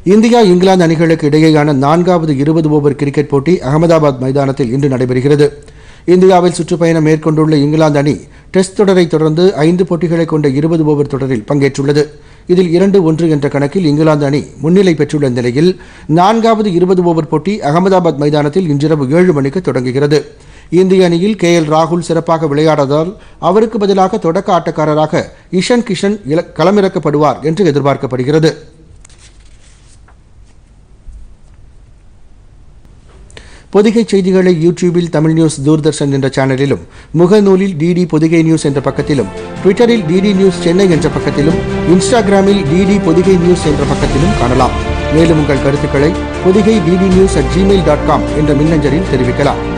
India England அணிகளுக்கு இடையேயான நான்காவது இருபது ஓவர் கிரிக்கெட் போட்டி அகமதாபாத் மைதானத்தில் இன்று நடைபெறுகிறது இந்தியாவில் சுற்றுப்பயணம் மேற்கொண்டுள்ள இங்கிலாந்து அணி டெஸ்ட் தொடரை தொடர்ந்து ஐந்து போட்டிகளை கொண்ட இருபது ஓவர் தொடரில் பங்கேற்றுள்ளது இதில் இரண்டு ஒன்று என்ற கணக்கில் இங்கிலாந்து அணி முன்னிலை பெற்றுள்ள நிலையில் நான்காவது இருபது ஓவர் போட்டி அகமதாபாத் மைதானத்தில் இன்றிரவு ஏழு மணிக்கு தொடங்குகிறது இந்திய அணியில் கே எல் ராகுல் சிறப்பாக விளையாடாததால் அவருக்கு பதிலாக தொடக்க ஆட்டக்காரராக இஷன் கிஷன் இல- களமிறக்கப்படுவார் என்று எதிர்பார்க்கப்படுகிறது பொதிகை செய்திகளை யூடியூபில் தமிழ் நியூஸ் தூர்தர்ஷன் என்ற சேனலிலும் முகநூலில் டிடி பொதிகை நியூஸ் என்ற பக்கத்திலும் ட்விட்டரில் டிடி நியூஸ் சென்னை என்ற பக்கத்திலும் இன்ஸ்டாகிராமில் டிடி பொதிகை நியூஸ் என்ற பக்கத்திலும் காணலாம் மேலும் உங்கள் கருத்துக்களை Podhigai DD news at Gmail dot com என்ற மின்னஞ்சலில் தெரிவிக்கலாம்